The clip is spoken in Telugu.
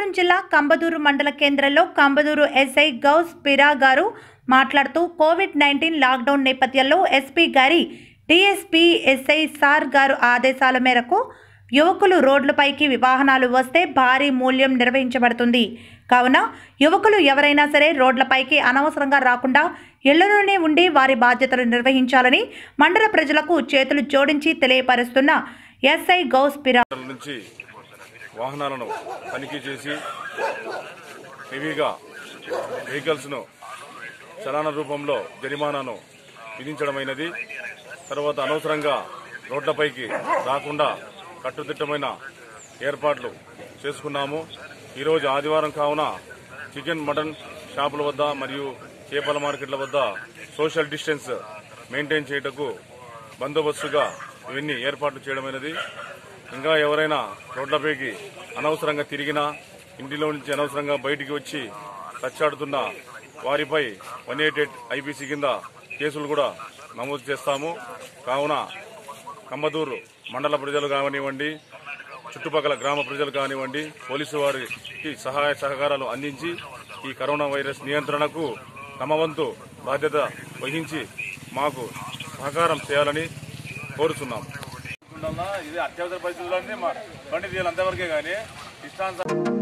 జిల్లా కంబదూరు మండల కేంద్రంలో కంబదూరు ఎస్ఐ గౌస్ పిరా గారు మాట్లాడుతూ కోవిడ్ నైన్టీన్ లాక్డౌన్ నేపథ్యంలో ఎస్పీ గారి డిఎస్పీ ఎస్ఐ సార్ గారు ఆదేశాల మేరకు యువకులు రోడ్లపైకి వాహనాలు వస్తే భారీ మూల్యం నిర్వహించబడుతుంది కావున యువకులు ఎవరైనా సరే రోడ్లపైకి అనవసరంగా రాకుండా ఇళ్లలోనే ఉండి వారి బాధ్యతలు నిర్వహించాలని మండల ప్రజలకు చేతులు జోడించి తెలియపరుస్తున్న ఎస్ఐ గౌస్ పిరా ల నుంచి వాహనాలను తనిఖీ చేసి హెవీగా వెహికల్స్ను చలాన రూపంలో జరిమానాను విధించడమైనది తర్వాత అనవసరంగా రోడ్లపైకి రాకుండా కట్టుదిట్టమైన ఏర్పాట్లు చేసుకున్నాము ఈరోజు ఆదివారం కావున చికెన్ మటన్ షాపుల వద్ద మరియు చేపల మార్కెట్ల వద్ద సోషల్ డిస్టెన్స్ మెయింటైన్ చేయటకు బందోబస్తుగా ఇవన్నీ ఏర్పాట్లు చేయడమైనది ఇంకా ఎవరైనా రోడ్లపైకి అనవసరంగా తిరిగినా ఇంటిలో నుంచి అనవసరంగా బయటికి వచ్చి తచ్చాడుతున్న వారిపై వన్ ఎయిట్ ఎయిట్ ఐపీసీ కింద కేసులు కూడా నమోదు చేస్తాము కావున కమ్మదూరు మండల ప్రజలు కానివ్వండి చుట్టుపక్కల గ్రామ ప్రజలు కానివ్వండి పోలీసు వారికి సహాయ సహకారాలు అందించి ఈ కరోనా వైరస్ నియంత్రణకు తమ వంతు బాధ్యత వహించి మాకు సహకారం చేయాలని కోరుతున్నాం ఇది అత్యవసర పరిస్థితుల్లోనే బండి తీయాలి అంతవరకే కానీ ఇష్టానుసారం